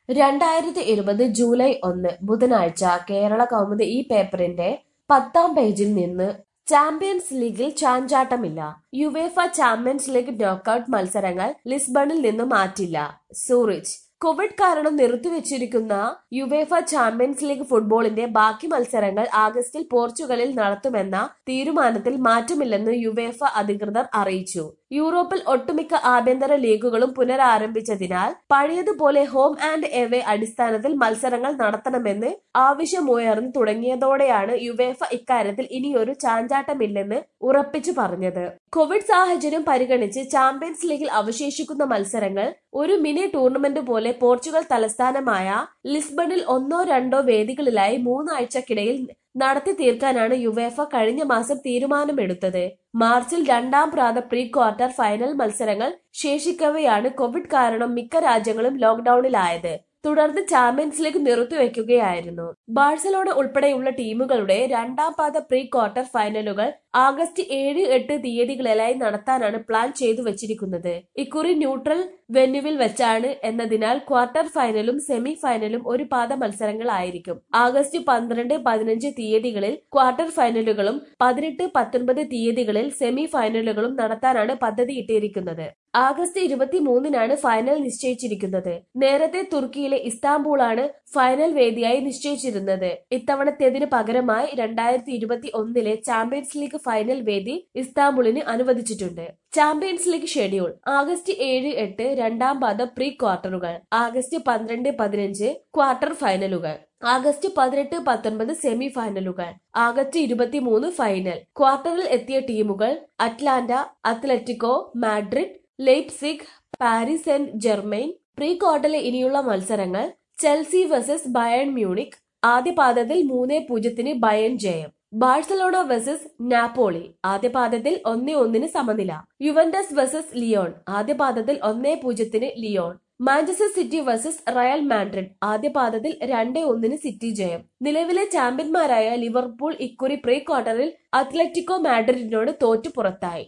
രണ്ടായിരത്തി ഇരുപത് ജൂലൈ ഒന്ന് ബുധനാഴ്ച കേരള കൗമുദി ഈ പേപ്പറിന്റെ പത്താം പേജിൽ നിന്ന് ചാമ്പ്യൻസ് ലീഗിൽ ചാഞ്ചാട്ടമില്ല യുവേഫ ചാമ്പ്യൻസ് ലീഗ് നോക്കൌട്ട് മത്സരങ്ങൾ ലിസ്ബണിൽ നിന്ന് മാറ്റില്ല സൂറിച്ച് കോവിഡ് കാരണം നിർത്തിവെച്ചിരിക്കുന്ന യുവേഫ ചാമ്പ്യൻസ് ലീഗ് ഫുട്ബോളിന്റെ ബാക്കി മത്സരങ്ങൾ ആഗസ്റ്റിൽ പോർച്ചുഗലിൽ നടത്തുമെന്ന തീരുമാനത്തിൽ മാറ്റമില്ലെന്ന് യുവേഫ അധികൃതർ അറിയിച്ചു യൂറോപ്പിൽ ഒട്ടുമിക്ക ആഭ്യന്തര ലീഗുകളും പുനരാരംഭിച്ചതിനാൽ പഴയതുപോലെ ഹോം ആൻഡ് എവേ അടിസ്ഥാനത്തിൽ മത്സരങ്ങൾ നടത്തണമെന്ന് ആവശ്യമുയർന്നു തുടങ്ങിയതോടെയാണ് യുവേഫ ഇക്കാര്യത്തിൽ ഇനിയൊരു ചാഞ്ചാട്ടമില്ലെന്ന് ഉറപ്പിച്ചു പറഞ്ഞത് കോവിഡ് സാഹചര്യം പരിഗണിച്ച് ചാമ്പ്യൻസ് ലീഗിൽ അവശേഷിക്കുന്ന മത്സരങ്ങൾ ഒരു മിനി ടൂർണമെന്റ് പോലെ പോർച്ചുഗൽ തലസ്ഥാനമായ ലിസ്ബണിൽ ഒന്നോ രണ്ടോ വേദികളിലായി മൂന്നാഴ്ചക്കിടയിൽ നടത്തി തീർക്കാനാണ് യുവേഫ കഴിഞ്ഞ മാസം തീരുമാനമെടുത്തത് മാർച്ചിൽ രണ്ടാം പ്രാത പ്രീ ക്വാർട്ടർ ഫൈനൽ മത്സരങ്ങൾ ശേഷിക്കവെയാണ് കോവിഡ് കാരണം മിക്ക രാജ്യങ്ങളും ലോക്ഡൌണിലായത് തുടർന്ന് ചാമ്പ്യൻസ് ലീഗ് നിർത്തിവെക്കുകയായിരുന്നു ബാഴ്സലോണ ഉൾപ്പെടെയുള്ള ടീമുകളുടെ രണ്ടാം പാദ പ്രീ ക്വാർട്ടർ ഫൈനലുകൾ ആഗസ്റ്റ് ഏഴ് എട്ട് തീയതികളിലായി നടത്താനാണ് പ്ലാൻ ചെയ്തു വെച്ചിരിക്കുന്നത് ഇക്കുറി ന്യൂട്രൽ വെന്യുവിൽ വെച്ചാണ് എന്നതിനാൽ ക്വാർട്ടർ ഫൈനലും സെമി ഫൈനലും ഒരു പാദ മത്സരങ്ങളായിരിക്കും ആഗസ്റ്റ് പന്ത്രണ്ട് പതിനഞ്ച് തീയതികളിൽ ക്വാർട്ടർ ഫൈനലുകളും പതിനെട്ട് പത്തൊൻപത് തീയതികളിൽ സെമി ഫൈനലുകളും നടത്താനാണ് പദ്ധതിയിട്ടിരിക്കുന്നത് ആഗസ്റ്റ് ഇരുപത്തിമൂന്നിനാണ് ഫൈനൽ നിശ്ചയിച്ചിരിക്കുന്നത് നേരത്തെ തുർക്കിയിലെ ഇസ്താംബൂളാണ് ഫൈനൽ വേദിയായി നിശ്ചയിച്ചിരുന്നത് ഇത്തവണത്തേതിന് പകരമായി രണ്ടായിരത്തി ഇരുപത്തി ഒന്നിലെ ചാമ്പ്യൻസ് ലീഗ് ഫൈനൽ വേദി ഇസ്താംബുളിന് അനുവദിച്ചിട്ടുണ്ട് ചാമ്പ്യൻസ് ലീഗ് ഷെഡ്യൂൾ ആഗസ്റ്റ് ഏഴ് എട്ട് രണ്ടാം പാദ പ്രീ ക്വാർട്ടറുകൾ ആഗസ്റ്റ് പന്ത്രണ്ട് പതിനഞ്ച് ക്വാർട്ടർ ഫൈനലുകൾ ആഗസ്റ്റ് പതിനെട്ട് പത്തൊൻപത് സെമി ഫൈനലുകൾ ആഗസ്റ്റ് ഇരുപത്തിമൂന്ന് ഫൈനൽ ക്വാർട്ടറിൽ എത്തിയ ടീമുകൾ Atalanta Atletico Madrid Leipzig Paris Saint Germain pre ക്വാർട്ടറിലെ ഇനിയുള്ള മത്സരങ്ങൾ ചെൽസി വേഴ്സസ് ബയൺ മ്യൂണിക് ആദ്യ പാദത്തിൽ മൂന്ന് പൂജ്യത്തിന് ബയൺ ജയം ബാഴ്സലോണ വേഴ്സസ് നാപ്പോളി ആദ്യ പാദത്തിൽ ഒന്നേ ഒന്നിന് സമനില യുവന്റസ് വേഴ്സസ് ലിയോൺ ആദ്യ പാദത്തിൽ ഒന്നേ പൂജ്യത്തിന് Lyon Manchester City versus Real Madrid ആദ്യ പാദത്തിൽ രണ്ടേ ഒന്നിന് സിറ്റി ജയം നിലവിലെ ചാമ്പ്യന്മാരായ ലിവർപൂൾ ഇക്കുറി പ്രീ ക്വാർട്ടറിൽ അത്ലറ്റിക്കോ മാഡ്രിഡിനോട് തോറ്റു പുറത്തായി